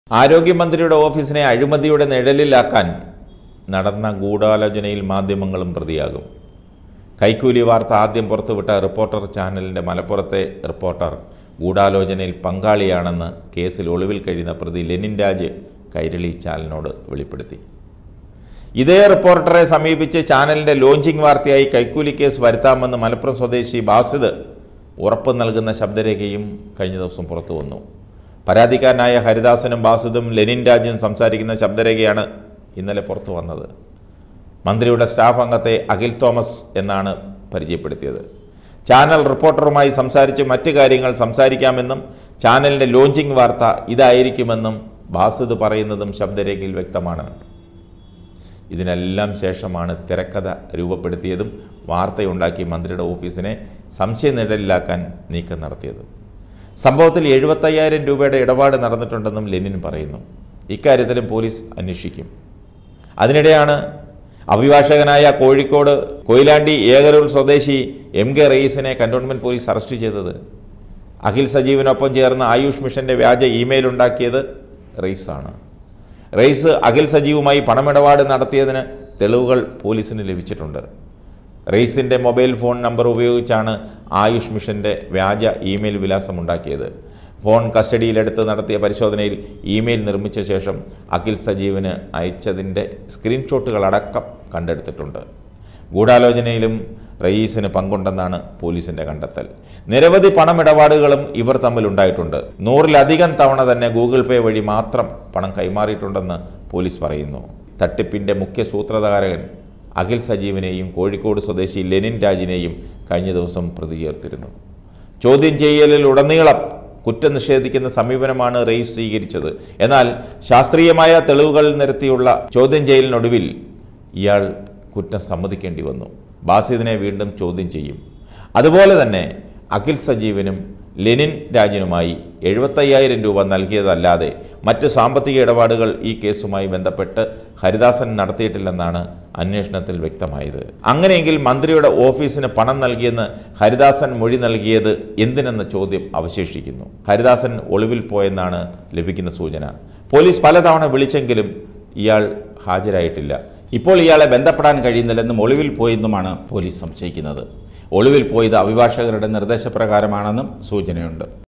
ആരോഗ്യമന്ത്രിയുടെ ഓഫീസിനെ അഴിമതിയുടെ നിഴലിലാക്കാൻ നടന്ന ഗൂഢാലോചനയിൽ മാധ്യമങ്ങളും പ്രതിയാകും കൈക്കൂലി വാർത്ത ആദ്യം പുറത്തുവിട്ട റിപ്പോർട്ടർ ചാനലിൻ്റെ മലപ്പുറത്തെ റിപ്പോർട്ടർ ഗൂഢാലോചനയിൽ പങ്കാളിയാണെന്ന് കേസിൽ ഒളിവിൽ കഴിയുന്ന പ്രതി ലെനിൻ രാജ് കൈരളി ചാനലിനോട് വെളിപ്പെടുത്തി ഇതേ റിപ്പോർട്ടറെ സമീപിച്ച് ചാനലിൻ്റെ ലോഞ്ചിങ് വാർത്തയായി കൈക്കൂലി കേസ് വരുത്താമെന്ന് മലപ്പുറം സ്വദേശി ബാസിദ് ഉറപ്പ് നൽകുന്ന ശബ്ദരേഖയും കഴിഞ്ഞ ദിവസം പുറത്തു വന്നു പരാതിക്കാരനായ ഹരിദാസനും ബാസിദും ലെനിൻ രാജും സംസാരിക്കുന്ന ശബ്ദരേഖയാണ് ഇന്നലെ പുറത്തു വന്നത് മന്ത്രിയുടെ സ്റ്റാഫ് അംഗത്തെ അഖിൽ തോമസ് എന്നാണ് പരിചയപ്പെടുത്തിയത് ചാനൽ റിപ്പോർട്ടറുമായി സംസാരിച്ച് മറ്റു കാര്യങ്ങൾ സംസാരിക്കാമെന്നും ചാനലിൻ്റെ ലോഞ്ചിങ് വാർത്ത ഇതായിരിക്കുമെന്നും ബാസിദ് പറയുന്നതും ശബ്ദരേഖയിൽ വ്യക്തമാണ് ഇതിനെല്ലാം ശേഷമാണ് തിരക്കഥ രൂപപ്പെടുത്തിയതും വാർത്തയുണ്ടാക്കി മന്ത്രിയുടെ ഓഫീസിനെ സംശയനിഴലിലാക്കാൻ നീക്കം നടത്തിയത് സംഭവത്തിൽ എഴുപത്തയ്യായിരം രൂപയുടെ ഇടപാട് നടന്നിട്ടുണ്ടെന്നും ലെനിൻ പറയുന്നു ഇക്കാര്യത്തിലും പോലീസ് അന്വേഷിക്കും അതിനിടെയാണ് അഭിഭാഷകനായ കോഴിക്കോട് കൊയിലാണ്ടി ഏകരൂർ സ്വദേശി എം കെ റയീസിനെ കന്റോൺമെൻറ് പോലീസ് അറസ്റ്റ് ചെയ്തത് അഖിൽ സജീവിനൊപ്പം ചേർന്ന് ആയുഷ് മിഷന്റെ വ്യാജ ഇമെയിൽ ഉണ്ടാക്കിയത് റെയ്സാണ് റെയ്സ് അഖിൽ സജീവുമായി പണമിടപാട് നടത്തിയതിന് തെളിവുകൾ പോലീസിന് ലഭിച്ചിട്ടുണ്ട് റെയ്സിൻ്റെ മൊബൈൽ ഫോൺ നമ്പർ ഉപയോഗിച്ചാണ് ആയുഷ് മിഷന്റെ വ്യാജ ഇമെയിൽ വിലാസം ഉണ്ടാക്കിയത് ഫോൺ കസ്റ്റഡിയിലെടുത്ത് നടത്തിയ പരിശോധനയിൽ ഇമെയിൽ നിർമ്മിച്ച ശേഷം അഖിൽ സജീവിന് അയച്ചതിൻ്റെ സ്ക്രീൻഷോട്ടുകളടക്കം കണ്ടെടുത്തിട്ടുണ്ട് ഗൂഢാലോചനയിലും റയീസിന് പങ്കുണ്ടെന്നാണ് പോലീസിന്റെ കണ്ടെത്തൽ നിരവധി പണമിടപാടുകളും ഇവർ തമ്മിൽ ഉണ്ടായിട്ടുണ്ട് നൂറിലധികം തവണ തന്നെ ഗൂഗിൾ പേ വഴി മാത്രം പണം കൈമാറിയിട്ടുണ്ടെന്ന് പോലീസ് പറയുന്നു തട്ടിപ്പിന്റെ മുഖ്യ സൂത്രധാരകൻ അഖിൽ സജീവിനെയും കോഴിക്കോട് സ്വദേശി ലെനിൻ രാജിനെയും കഴിഞ്ഞ ദിവസം പ്രതി ചേർത്തിരുന്നു ചോദ്യം ചെയ്യലിൽ ഉടനീളം കുറ്റം നിഷേധിക്കുന്ന സമീപനമാണ് റെയ്സ് സ്വീകരിച്ചത് എന്നാൽ ശാസ്ത്രീയമായ തെളിവുകൾ നിരത്തിയുള്ള ചോദ്യം ചെയ്യലിനൊടുവിൽ ഇയാൾ കുറ്റം സമ്മതിക്കേണ്ടി വന്നു ബാസിദിനെ വീണ്ടും ചോദ്യം ചെയ്യും അതുപോലെ തന്നെ അഖിൽ സജീവനും ലെനിൻ രാജിനുമായി എഴുപത്തയ്യായിരം രൂപ നൽകിയതല്ലാതെ മറ്റ് സാമ്പത്തിക ഇടപാടുകൾ ഈ കേസുമായി ബന്ധപ്പെട്ട് ഹരിദാസൻ നടത്തിയിട്ടില്ലെന്നാണ് അന്വേഷണത്തിൽ വ്യക്തമായത് അങ്ങനെയെങ്കിൽ മന്ത്രിയുടെ ഓഫീസിന് പണം നൽകിയെന്ന് ഹരിദാസൻ മൊഴി നൽകിയത് എന്തിനെന്ന ചോദ്യം അവശേഷിക്കുന്നു ഹരിദാസൻ ഒളിവിൽ പോയെന്നാണ് ലഭിക്കുന്ന സൂചന പോലീസ് പലതവണ വിളിച്ചെങ്കിലും ഇയാൾ ഹാജരായിട്ടില്ല ഇപ്പോൾ ഇയാളെ ബന്ധപ്പെടാൻ കഴിയുന്നില്ലെന്നും ഒളിവിൽ പോയെന്നുമാണ് പോലീസ് സംശയിക്കുന്നത് ഒളിവിൽ പോയത് അഭിഭാഷകരുടെ നിർദ്ദേശപ്രകാരമാണെന്നും സൂചനയുണ്ട്